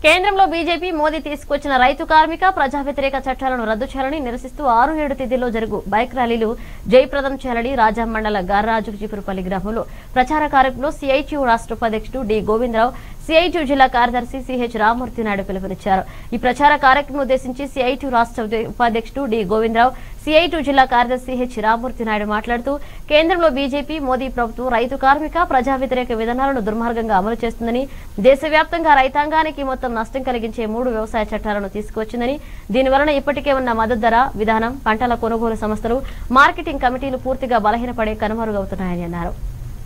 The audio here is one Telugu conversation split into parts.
కేంద్రంలో బీజేపీ మోదీ తీసుకొచ్చిన రైతు కార్మిక ప్రజా వ్యతిరేక చట్టాలను రద్దు చేయాలని నిరసిస్తూ ఆరు ఏడు తేదీలో జరుగు బైక్ ర్యాలీలు జయప్రదం చేయాలని రాజా మండల గార్రాజు చిపురుపల్లి గ్రామంలో ప్రచార కార్యక్రమంలో సిఐటియు రాష్ట్ర ఉపాధ్యక్షుడు డి గోవిందరావు సిఐటియు జిల్లా కార్యదర్శి సిహెచ్ రామూర్తి నాయుడు పిలుపునిచ్చారు ఈ ప్రచార కార్యక్రమం ఉద్దేశించి సిఐటియు రాష్ట్ర ఉపాధ్యక్షుడు డి గోవిందరావు సిఐటియు జిల్లా కార్యదర్శి హెచ్ రామూర్తి నాయుడు మాట్లాడుతూ కేంద్రంలో బీజేపీ మోదీ ప్రభుత్వం రైతు కార్మిక ప్రజా వ్యతిరేక విధానాలను దుర్మార్గంగా అమలు చేస్తుందని దేశవ్యాప్తంగా రైతాంగానికి మొత్తం నష్టం కలిగించే మూడు వ్యవసాయ చట్టాలను తీసుకువచ్చిందని దీనివలన ఇప్పటికే ఉన్న మద్దతు ధర విధానం పంటల కొనుగోలు సంస్థలు మార్కెటింగ్ కమిటీలు పూర్తిగా బలహీనపడే కనుమరుగవుతున్నాయని అన్నారు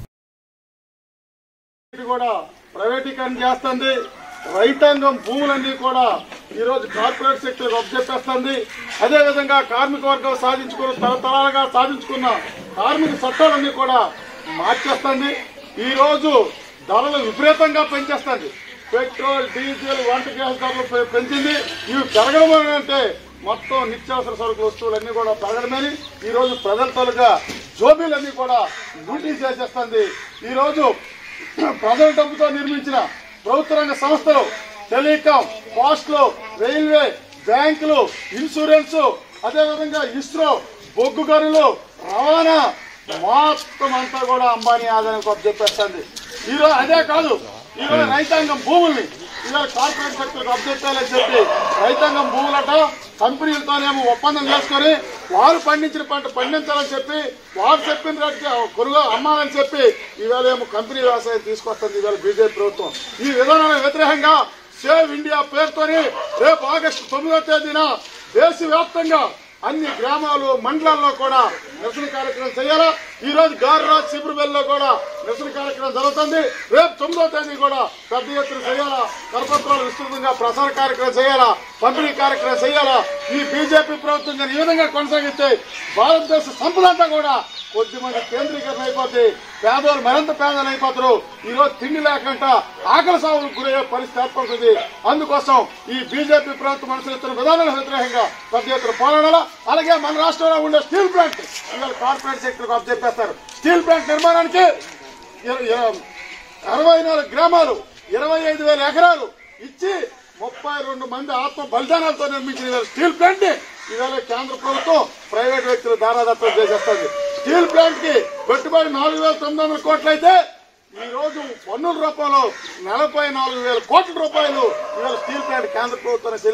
ఇది కూడా ప్రైవేటీకరణ చేస్తుంది రైతాంగం భూములన్నీ కూడా ఈ రోజు కార్పొరేట్ సెక్టర్ అప్పచెప్పేస్తుంది అదేవిధంగా కార్మిక వర్గం సాధించుకున్న తరతరాలుగా సాధించుకున్న కార్మిక చట్టాలన్నీ కూడా మార్చేస్తుంది ఈ రోజు ధరలు విపరీతంగా పెంచేస్తుంది పెట్రోల్ డీజిల్ వంట గ్యాస్ ధరలు పె- పెంచింది ఇవి పెరగడం వలన అంటే మొత్తం నిత్యావసర సరుకుల వస్తువులన్నీ కూడా పెరగడమని ఈ రోజు ప్రజల తలుగా జోబీలన్నీ కూడా లూటీ చేసేస్తుంది ఈ రోజు ప్రజల డబ్బుతో నిర్మించిన ప్రభుత్వ రంగ సంస్థలు టెలికాం పోస్టులు రైల్వే బ్యాంకులు ఇన్సూరెన్స్ అదేవిధంగా ఇస్రో బొగ్గు గనులు రవాణా మొత్తం అంతా కూడా అంబానీ ఆదాయం చెప్పేస్తుంది ఈరోజు అదే కాదు ఈరోజు రైతాంగం భూముల్ని ఇవాళ కార్పొరేట్ సెక్టర్ అభ్యర్థాలని చెప్పి రైతాంగం భూములట కంపెనీలతోనేమో ఒప్పందం చేసుకొని వారు పండించిన పంట పండించాలని చెప్పి వారు చెప్పిన రేటుకి కొనుగో అమ్మాలని చెప్పి ఈవేళ ఏమో కంపెనీ వ్యవసాయం తీసుకొస్తుంది ఈవేళ బీజేపీ ప్రభుత్వం ఈ విధానానికి వ్యతిరేకంగా సేవ్ ఇండియా పేరుతోని రేపు ఆగస్టు తొమ్మిదో తేదీన దేశవ్యాప్తంగా అన్ని గ్రామాలు మండలాల్లో కూడా నిరసన కార్యక్రమం చేయాలా ఈ రోజు గార్రాజ్ శిబిరబెల్లో కూడా నిరసన కార్యక్రమం జరుగుతుంది రేపు తొమ్మిదో తేదీ కూడా పెద్ద ఎత్తున చేయాలా కరపత్రాలు విస్తృతంగా ప్రసార కార్యక్రమం చేయాలా పంపిణీ కార్యక్రమం చేయాలా ఈ బీజేపీ ప్రభుత్వం కానీ ఈ విధంగా కొనసాగిస్తే భారతదేశ సంపద అంతా కూడా కొద్దిమంది కేంద్రీకరణ అయిపోతే పేదవాళ్ళు మరింత పేదలు అయిపోతారు ఈ రోజు తిండి లేకుండా ఆకలి సాగులకు గురయ్యే పరిస్థితి ఏర్పడుతుంది అందుకోసం ఈ బీజేపీ ప్రభుత్వం అనుసరిస్తున్న విధానాలకు వ్యతిరేకంగా పెద్ద ఎత్తున పోరాడాలా అలాగే మన రాష్ట్రంలో ఉండే స్టీల్ ప్లాంట్ ఇవాళ కార్పొరేట్ సెక్టర్ అప్ చెప్పేస్తారు స్టీల్ ప్లాంట్ నిర్మాణానికి ఇర- ఇర- అరవై నాలుగు గ్రామాలు ఇరవై ఐదు వేల ఎకరాలు ఇచ్చి ముప్పై రెండు మంది ఆత్మ బలిదానాలతో నిర్మించిన ఇవాళ స్టీల్ ప్లాంట్ ని ఇవాళ కేంద్ర ప్రభుత్వం ప్రైవేట్ వ్యక్తులు దారాదత్తం చేసేస్తుంది స్టీల్ ప్లాంట్ కి పెట్టుబడి నాలుగు వేల తొమ్మిది వందల కోట్లు అయితే ఈ రోజు పన్నుల రూపంలో నలభై నాలుగు వేల కోట్ల రూపాయలు ఇవాళ స్టీల్ ప్లాంట్ కేంద్ర ప్రభుత్వం